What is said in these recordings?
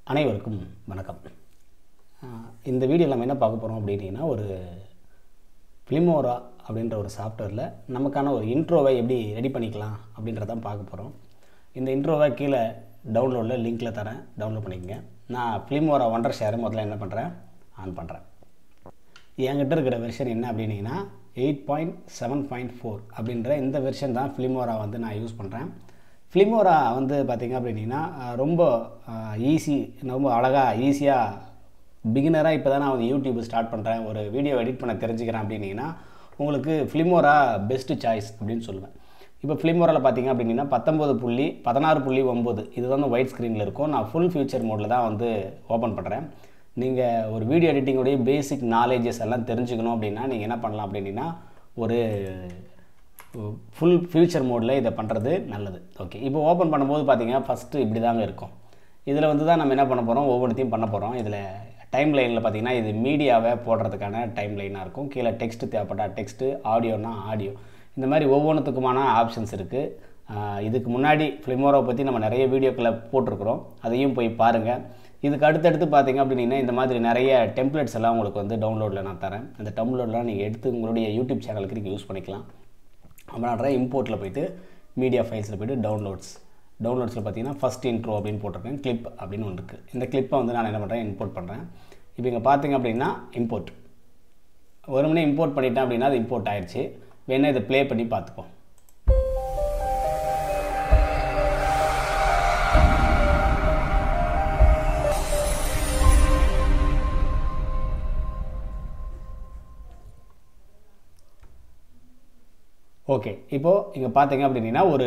அனைவருக்கும் வணக்கம் ஆஹ் இந்த வீடியோவில் நம்ம என்ன பார்க்க போகிறோம் அப்படின்னா ஒரு ஃபிலிமோரா அப்படின்ற ஒரு சாஃப்ட்வேரில் நமக்கான ஒரு இன்ட்ரோவை எப்படி ரெடி பண்ணிக்கலாம் அப்படின்றதான் பார்க்க போகிறோம் இந்த இன்ட்ரோவை கீழே டவுன்லோடில் லிங்க்கில் தரேன் டவுன்லோட் பண்ணிக்கங்க நான் ஃபிலிமோரா ஒண்டர் ஷேரை முதல்ல என்ன பண்ணுறேன் ஆன் பண்ணுறேன் என்கிட்ட இருக்கிற வெர்ஷன் என்ன அப்படின்னீங்கன்னா eight point seven point four அப்படின்ற இந்த வெர்ஷன் தான் ஃபிலிமோரா வந்து நான் யூஸ் பண்ணுறேன் ஃபிலிமோரா வந்து பார்த்திங்க அப்படின்னா அஹ், ரொம்ப ஈஸி ரொம்ப அழகாக ஈஸியாக பிகினராக இப்போ தான் நான் வந்து யூடியூப் ஸ்டார்ட் பண்ணுறேன் ஒரு வீடியோ எடிட் பண்ண தெரிஞ்சுக்கிறேன் அப்படின்னீங்கன்னா உங்களுக்கு ஃபிலிமோரா பெஸ்ட்டு சாய்ஸ் அப்படின்னு சொல்லுவேன் இப்போ ஃபிலிமோராவில் பார்த்தீங்க அப்படின்னா பத்தொம்பது புள்ளி பதினாறு புள்ளி ஒம்பது இது வந்து ஒயிட் ஸ்க்ரீனில் இருக்கும் நான் ஃபுல் ஃபியூச்சர் மோடில் தான் வந்து ஓப்பன் பண்ணுறேன் நீங்கள் ஒரு வீடியோ எடிட்டிங்குடைய பேசிக் நாலேஜஸ் எல்லாம் தெரிஞ்சுக்கணும் அப்படின்னா நீங்கள் என்ன பண்ணலாம் அப்படின்னா ஒரு ஃபுல் ஃபியூச்சர் மோடில் இதை பண்ணுறது நல்லது ஓகே இப்போ ஓப்பன் பண்ணும்போது பார்த்தீங்கன்னா ஃபஸ்ட்டு இப்படி தாங்க இருக்கும் இதில் வந்து தான் நம்ம என்ன பண்ண போகிறோம் ஒவ்வொன்றுத்தையும் பண்ண போகிறோம் இதில் டைம் லைனில் பார்த்தீங்கன்னா இது மீடியாவை போடுறதுக்கான டைம் லைனாக இருக்கும் கீழே டெக்ஸ்ட் தேவைப்பட்டா டெக்ஸ்ட்டு ஆடியோனா ஆடியோ இந்த மாதிரி ஒவ்வொன்றுத்துக்குமான ஆப்ஷன்ஸ் இருக்குது இதுக்கு முன்னாடி ஃபிலிமோராவை பற்றி நம்ம நிறைய வீடியோக்களை போட்டிருக்கிறோம் அதையும் போய் பாருங்கள் இதுக்கு அடுத்தடுத்து பார்த்தீங்க அப்படின்னா இந்த மாதிரி நிறைய டெம்ப்ளேட்ஸ் எல்லாம் உங்களுக்கு வந்து டவுன்லோடில் நான் தரேன் அந்த டவுன்லோட்லாம் நீங்கள் எடுத்து உங்களுடைய யூடியூப் சேனலுக்கு நீங்கள் யூஸ் பண்ணிக்கலாம் அப்புறம் இம்போர்ட்டில் போயிட்டு மீடியா ஃபைல்ஸில் போயிட்டு டவுன்லோட்ஸ் டவுன்லோட்ஸில் பார்த்தீங்கன்னா ஃபஸ்ட் இன்ட்ரோ அப்படின்னு போட்டிருக்கேன் கிளிப் அப்படின்னு ஒன்று இருக்குது இந்த கிளிப்பை வந்து நான் என்ன பண்ணுறேன் இம்போர்ட் பண்ணுறேன் இப்போ இங்கே பார்த்தீங்க அப்படின்னா இம்போர்ட் ஒரு மணி இம்போர்ட் பண்ணிட்டேன் அப்படின்னா அது இம்போர்ட் ஆயிடுச்சு வேணா இதை ப்ளே பண்ணி பார்த்துப்போம் ஓகே இப்போது இங்கே பார்த்தீங்க அப்படின்னா ஒரு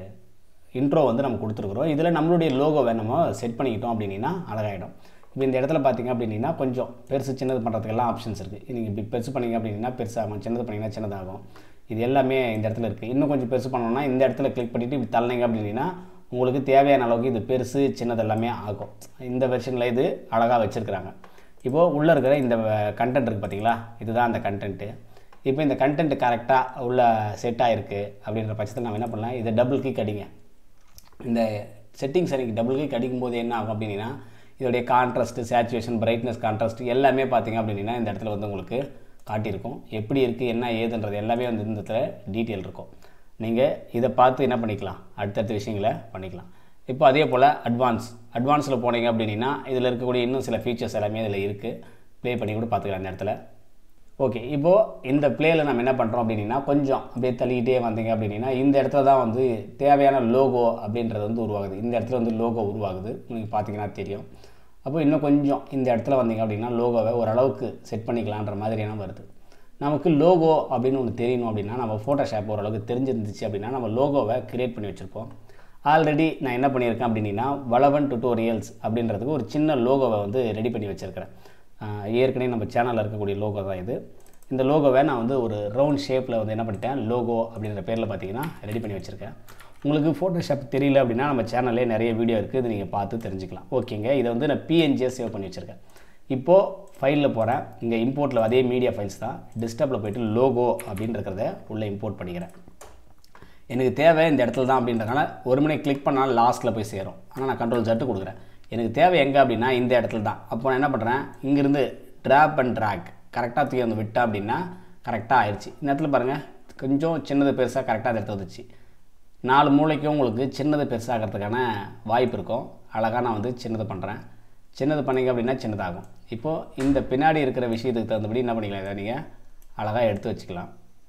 இன்ட்ரோ வந்து நம்ம கொடுத்துருக்குறோம் இதில் நம்மளுடைய லோகோவை நம்ம செட் பண்ணிக்கிட்டோம் அப்படின்னா அழகாயிடும் இப்போ இந்த இடத்துல பார்த்தீங்க அப்படின்னா கொஞ்சம் பெருசு சின்னது பண்ணுறதுக்கெல்லாம் ஆப்ஷன்ஸ் இருக்குது நீங்கள் இப்படி பெருசு பண்ணீங்க அப்படின்னா பெருசாகும் சின்னது பண்ணிங்கன்னா சின்னதாகும் இது எல்லாமே இந்த இடத்துல இருக்குது இன்னும் கொஞ்சம் பெருசு பண்ணணும்னா இந்த இடத்துல கிளிக் பண்ணிவிட்டு இப்படி தள்ளினீங்க அப்படின்னா உங்களுக்கு தேவையான அளவுக்கு இது பெருசு சின்னது எல்லாமே ஆகும் இந்த வெர்ஷனில் இது அழகாக வச்சுருக்குறாங்க இப்போது உள்ளே இருக்கிற இந்த கண்டென்ட் இருக்குது பார்த்தீங்களா இதுதான் அந்த கண்டென்ட்டு இப்போ இந்த கண்டென்ட் கரெக்டாக உள்ள செட் ஆகிருக்கு அப்படின்ற பட்சத்தில் நம்ம என்ன பண்ணலாம் இதை டபுள் கிளிக் அடிங்க இந்த செட்டிங்ஸ் எனக்கு டபுள் கிளிக் அடிக்கும்போது என்ன ஆகும் அப்படின்னா இதோடைய கான்ட்ராஸ்ட்டு சேச்சுவேஷன் பிரைட்னஸ் கான்ட்ராஸ்ட் எல்லாமே பார்த்தீங்க அப்படின்னா இந்த இடத்துல வந்து உங்களுக்கு காட்டியிருக்கும் எப்படி இருக்குது என்ன ஏதுன்றது எல்லாமே வந்து இந்த இடத்துல டீட்டெயில் இருக்கும் நீங்கள் இதை பார்த்து என்ன பண்ணிக்கலாம் அடுத்தடுத்த விஷயங்களை பண்ணிக்கலாம் இப்போ அதே போல் அட்வான்ஸ் அட்வான்ஸில் போனீங்க அப்படின்னா இதில் இருக்கக்கூடிய இன்னும் சில ஃபீச்சர்ஸ் எல்லாமே இதில் இருக்குது ப்ளே பண்ணி கூட பார்த்துக்கலாம் இந்த இடத்துல ஓகே இப்போது இந்த பிளேயில் நம்ம என்ன பண்ணுறோம் அப்படின்னா கொஞ்சம் அப்படியே தள்ளிக்கிட்டே வந்தீங்க அப்படின்னா இந்த இடத்துல தான் வந்து தேவையான லோகோ அப்படின்றது வந்து உருவாகுது இந்த இடத்துல வந்து லோகோ உருவாகுது நீங்கள் பார்த்தீங்கன்னா தெரியும் அப்போ இன்னும் கொஞ்சம் இந்த இடத்துல வந்தீங்க அப்படின்னா லோகோவை ஓரளவுக்கு செட் பண்ணிக்கலான்ற மாதிரியான வருது நமக்கு லோகோ அப்படின்னு ஒன்று தெரியணும் அப்படின்னா நம்ம ஃபோட்டோஷாப் ஓரளவுக்கு தெரிஞ்சிருந்துச்சு அப்படின்னா நம்ம லோகோவை கிரியேட் பண்ணி வச்சுருப்போம் ஆல்ரெடி நான் என்ன பண்ணியிருக்கேன் அப்படின்னா வளவன் டுட்டோரியல்ஸ் அப்படின்றதுக்கு ஒரு சின்ன லோகோவை வந்து ரெடி பண்ணி வச்சுருக்கிறேன் ஆஹ் ஏற்கனவே நம்ம சேனலில் இருக்கக்கூடிய லோகோ தான் இது இந்த லோகோவை நான் வந்து ஒரு ரவுண்ட் ஷேப்பில் வந்து என்ன பண்ணிட்டேன் லோகோ அப்படின்ற பேரில் பார்த்தீங்கன்னா ரெடி பண்ணி வச்சுருக்கேன் உங்களுக்கு ஃபோட்டோஷாப் தெரியல அப்படின்னா நம்ம சேனல்லே நிறைய வீடியோ இருக்குது இது நீங்கள் பார்த்து தெரிஞ்சுக்கலாம் ஓகேங்க இதை வந்து நான் பிஎன்ஜியை சேவ் பண்ணி வச்சுருக்கேன் இப்போது ஃபைலில் போகிறேன் இங்கே இம்போர்ட்டில் அதே மீடியா ஃபைல்ஸ் தான் டெஸ்க்டாப்பில் போயிட்டு லோகோ அப்படின்றத உள்ளே இம்போர்ட் பண்ணிக்கிறேன் எனக்கு தேவை இந்த இடத்துல தான் அப்படின்றதுனால ஒரு மணி கிளிக் பண்ணால் லாஸ்ட்டில் போய் சேரும் ஆனால் நான் கண்ட்ரோல் ஜட்டு கொடுக்குறேன் எனக்கு தேவை எங்கே அப்படின்னா இந்த இடத்துல தான் அப்போ நான் என்ன பண்ணுறேன் இங்கேருந்து ட்ராப் அண்ட் ட்ராக் கரெக்டாக தூக்கி வந்து விட்டேன் அப்படின்னா கரெக்டாக ஆயிடுச்சு இந்த இடத்துல பாருங்கள் கொஞ்சம் சின்னது பெருசாக கரெக்டாக அந்த இடத்துல வந்துச்சு நாலு மூளைக்கும் உங்களுக்கு சின்னது பெருசாகிறதுக்கான வாய்ப்பு இருக்கும் அழகாக நான் வந்து சின்னது பண்ணுறேன் சின்னது பண்ணீங்க அப்படின்னா சின்னதாகும் இப்போது இந்த பின்னாடி இருக்கிற விஷயத்துக்கு தகுந்தபடி என்ன பண்ணிக்கலாம் இதை நீங்கள் அழகாக எடுத்து வச்சுக்கலாம்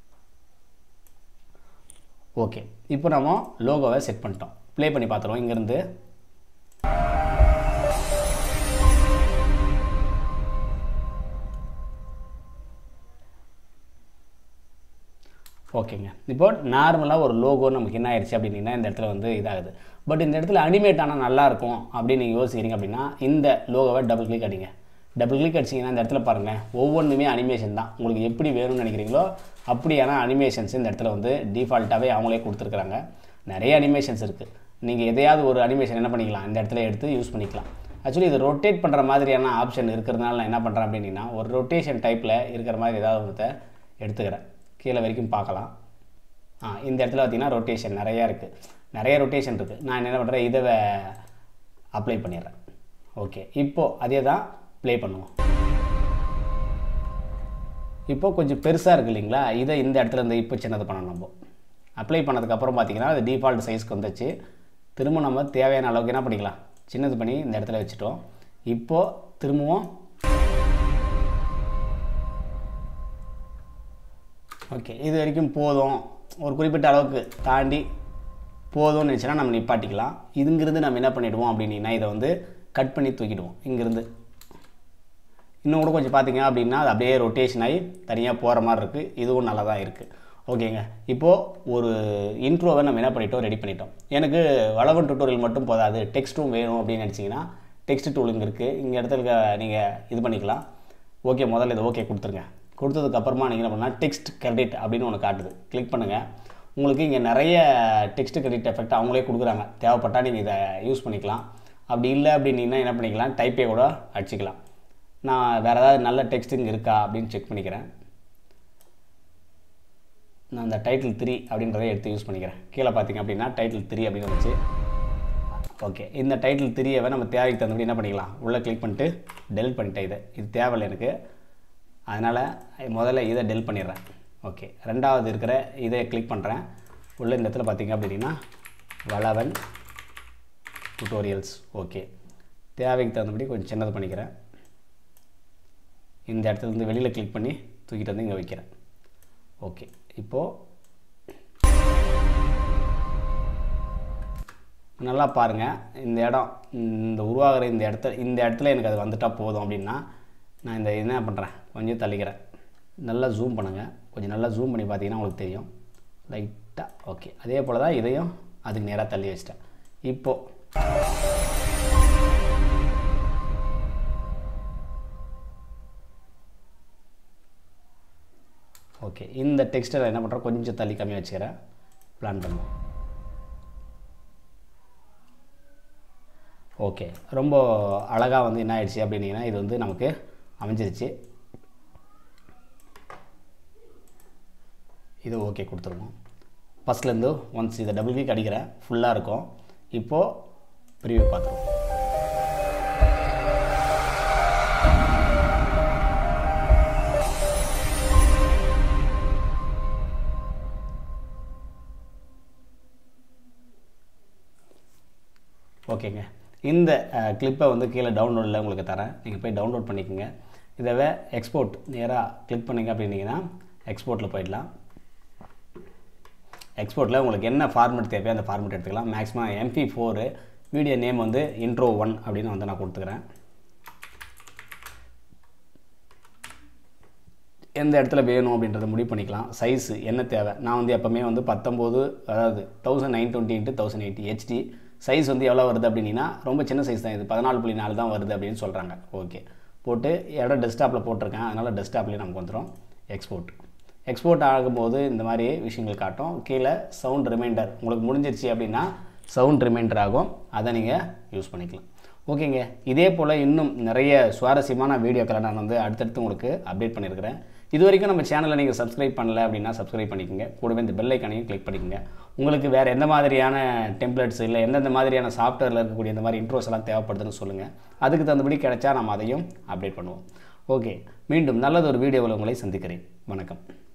ஓகே இப்போ நம்ம லோகோவை செட் பண்ணிட்டோம் ப்ளே பண்ணி பார்த்துருவோம் இங்கேருந்து ஓகேங்க இப்போ நார்மலாக ஒரு லோகோ நமக்கு என்ன ஆயிடுச்சு அப்படின்னா இந்த இடத்துல வந்து இதாகுது பட் இந்த இடத்துல அனிமேட் ஆனால் நல்லாயிருக்கும் அப்படின்னு நீங்கள் யோசிக்கிறீங்க அப்படின்னா இந்த லோகோவை டபுள் கிளிக் அடிங்க டபுள் கிளிக் அடிச்சிங்கன்னா இந்த இடத்துல பாருங்கள் ஒவ்வொன்றுமே அனிமேஷன் தான் உங்களுக்கு எப்படி வேணும்னு நினைக்கிறீங்களோ அப்படியான அனிமேஷன்ஸ் இந்த இடத்துல வந்து டிஃபால்ட்டாகவே அவங்களே கொடுத்துருக்குறாங்க நிறைய அனிமேஷன்ஸ் இருக்குது நீங்கள் எதையாவது ஒரு அனிமேஷன் என்ன பண்ணிக்கலாம் இந்த இடத்துல எடுத்து யூஸ் பண்ணிக்கலாம் ஆக்சுவலி இது ரொட்டேட் பண்ணுற மாதிரியான ஆப்ஷன் இருக்கிறதுனால நான் என்ன பண்ணுறேன் அப்படின்னா ஒரு ரொட்டேஷன் டைப்பில் இருக்கிற மாதிரி ஏதாவது ஒன்றத்தை எடுத்துக்கிறேன் கீழே வரைக்கும் பார்க்கலாம் ஆ இந்த இடத்துல பார்த்தீங்கன்னா ரொட்டேஷன் நிறையா இருக்குது நிறைய ரொட்டேஷன் இருக்குது நான் என்ன பண்ணுறேன் இதை அப்ளை பண்ணிடுறேன் ஓகே இப்போது அதே தான் ப்ளே பண்ணுவோம் இப்போ கொஞ்சம் பெருசாக இருக்கு இல்லைங்களா இதை இந்த இடத்துல இருந்து இப்போ சின்னது பண்ணணும் நம்ம அப்ளை பண்ணதுக்கப்புறம் பார்த்தீங்கன்னா அது டிஃபால்ட் சைஸ்க்கு வந்துச்சு திரும்ப நம்ம தேவையான அளவுக்கு என்ன பண்ணிக்கலாம் சின்னது பண்ணி இந்த இடத்துல வச்சுட்டோம் இப்போது திரும்பவும் ஓகே இது வரைக்கும் போதும் ஒரு குறிப்பிட்ட அளவுக்கு தாண்டி போதும்னு நினச்சினா நம்ம நிப்பாட்டிக்கலாம் இதுங்கிருந்து நம்ம என்ன பண்ணிவிடுவோம் அப்படின்னா இதை வந்து கட் பண்ணி தூக்கிடுவோம் இங்கேருந்து இன்னும் கூட கொஞ்சம் பார்த்தீங்க அப்படின்னா அது அப்படியே ரொட்டேஷன் ஆகி தனியாக போகிற மாதிரி இருக்குது இதுவும் நல்லா தான் இருக்குது ஓகேங்க இப்போது ஒரு இன்ட்ரோவை நம்ம என்ன பண்ணிட்டோம் ரெடி பண்ணிட்டோம் எனக்கு வளவன் டுட்டோரியல் மட்டும் போதாது டெக்ஸ்ட்டும் வேணும் அப்படின்னு நினச்சிங்கன்னா டெக்ஸ்ட் டூல் இங்கே இருக்குது இங்கே இடத்துல நீங்கள் இது பண்ணிக்கலாம் ஓகே முதல்ல இதை ஓகே கொடுத்துருங்க கொடுத்ததுக்கப்புறமா நீங்கள் என்ன பண்ணால் டெக்ஸ்ட் கிரெடிட் அப்படின்னு ஒன்று காட்டுது கிளிக் பண்ணுங்கள் உங்களுக்கு இங்கே நிறைய டெக்ஸ்ட் கிரெடிட் எஃபெக்ட் அவங்களே கொடுக்குறாங்க தேவைப்பட்டால் நீங்கள் இதை யூஸ் பண்ணிக்கலாம் அப்படி இல்லை அப்படின்னீங்கன்னா என்ன பண்ணிக்கலாம் டைப்பே கூட அடிச்சிக்கலாம் நான் வேறு ஏதாவது நல்ல டெக்ஸ்ட்டுங்க இருக்கா அப்படின்னு செக் பண்ணிக்கிறேன் நான் அந்த டைட்டில் த்ரீ அப்படின்றத எடுத்து யூஸ் பண்ணிக்கிறேன் கீழே பார்த்தீங்க அப்படின்னா டைட்டில் த்ரீ அப்படின்னு வந்துச்சு ஓகே இந்த டைட்டில் த்ரீயை நம்ம தேவைக்கு தகுந்தபடி என்ன பண்ணிக்கலாம் உள்ளே கிளிக் பண்ணிட்டு டெலிட் பண்ணிட்டேன் இதை இது தேவையில்லை எனக்கு அதனால் முதல்ல இதை டெல் பண்ணிடுறேன் ஓகே ரெண்டாவது இருக்கிற இதை கிளிக் பண்ணுறேன் உள்ள இந்த இடத்துல பார்த்தீங்க அப்படின்னா வளவன் டுட்டோரியல்ஸ் ஓகே தேவைக்கு தகுந்தபடி கொஞ்சம் சின்னது பண்ணிக்கிறேன் இந்த இடத்துல இருந்து வெளியில் கிளிக் பண்ணி தூக்கிட்டு வந்து இங்கே வைக்கிறேன் ஓகே இப்போது நல்லா பாருங்கள் இந்த இடம் இந்த உருவாகிற இந்த இடத்துல இந்த இடத்துல எனக்கு அது வந்துட்டால் போதும் அப்படின்னா நான் இந்த என்ன பண்ணுறேன் கொஞ்சம் தள்ளிக்கிறேன் நல்லா ஜூம் பண்ணுங்கள் கொஞ்சம் நல்லா ஜூம் பண்ணி பார்த்தீங்கன்னா உங்களுக்கு தெரியும் லைட்டாக ஓகே அதே போல் தான் இதையும் அதுக்கு நேராக தள்ளி வச்சிட்டேன் இப்போது ஓகே இந்த டெக்ஸ்ட்டை என்ன பண்ணுறேன் கொஞ்சம் தள்ளி கம்மியாக வச்சுக்கிறேன் பிளான் பண்ணுவோம் ஓகே ரொம்ப அழகாக வந்து என்ன ஆயிடுச்சு அப்படின்னீங்கன்னா இது வந்து நமக்கு அமைஞ்சிருச்சு இது ஓகே கொடுத்துருவோம் ஃபஸ்ட்லேருந்து ஒன்ஸ் இதை டபுள் கிளிக் அடிக்கிறேன் ஃபுல்லாக இருக்கும் இப்போது ப்ரிவியூ பார்த்துருவோம் ஓகேங்க இந்த கிளிப்பை வந்து கீழே டவுன்லோடில் உங்களுக்கு தரேன் நீங்கள் போய் டவுன்லோட் பண்ணிக்கோங்க இதை எக்ஸ்போர்ட் நேராக கிளிக் பண்ணிங்க அப்படின்னீங்கன்னா எக்ஸ்போர்ட்டில் போயிடலாம் எக்ஸ்போர்ட்டில் உங்களுக்கு என்ன ஃபார்மெட் தேவையோ அந்த ஃபார்மெட் எடுத்துக்கலாம் maximum MB four video name வந்து இன்ட்ரோ ஒன் அப்படின்னு வந்து நான் கொடுத்துக்கிறேன் எந்த இடத்துல வேணும் அப்படின்றத முடிவு பண்ணிக்கலாம் சைஸு என்ன தேவை நான் வந்து எப்போவுமே வந்து பத்தொம்போது அதாவது thousand nine twenty into thousand eighty HD size வந்து எவ்வளோ வருது அப்படின்னா ரொம்ப சின்ன சைஸ் தான் இது பதினாலு புள்ளி நாலு தான் வருது அப்படின்னு சொல்கிறாங்க ஓகே போட்டு இடம் டெஸ்க்டாப்பில் போட்டிருக்கேன் அதனால் டெஸ்க்டாப்லேயே நமக்கு வந்துடும் எக்ஸ்போர்ட் எக்ஸ்போர்ட் ஆகும்போது இந்த மாதிரி விஷயங்கள் காட்டும் கீழே சவுண்ட் ரிமைண்டர் உங்களுக்கு முடிஞ்சிருச்சு அப்படின்னா சவுண்ட் ரிமைண்டர் ஆகும் அதை நீங்கள் யூஸ் பண்ணிக்கலாம் ஓகேங்க இதே போல் இன்னும் நிறைய சுவாரஸ்யமான வீடியோக்களை நான் வந்து அடுத்தடுத்து உங்களுக்கு அப்டேட் பண்ணியிருக்கிறேன் இது வரைக்கும் நம்ம சேனலை நீங்கள் சப்ஸ்கிரைப் பண்ணல அப்படின்னா சப்ஸ்கிரைப் பண்ணிக்கோங்க கூடவே இந்த பெல் ஐக்கானையும் கிளிக் பண்ணிக்கோங்க உங்களுக்கு வேறு எந்த மாதிரியான டெம்ப்ளேட்ஸ் இல்லை எந்தெந்த மாதிரியான சாஃப்ட்வேரில் இருக்கக்கூடிய இந்த மாதிரி இன்ட்ரோஸ் எல்லாம் தேவைப்படுதுன்னு சொல்லுங்கள் அதுக்கு தகுந்தபடி கிடைச்சா நம்ம அதையும் அப்டேட் பண்ணுவோம் ஓகே மீண்டும் நல்லது ஒரு வீடியோவில் உங்களை சந்திக்கிறேன் வணக்கம்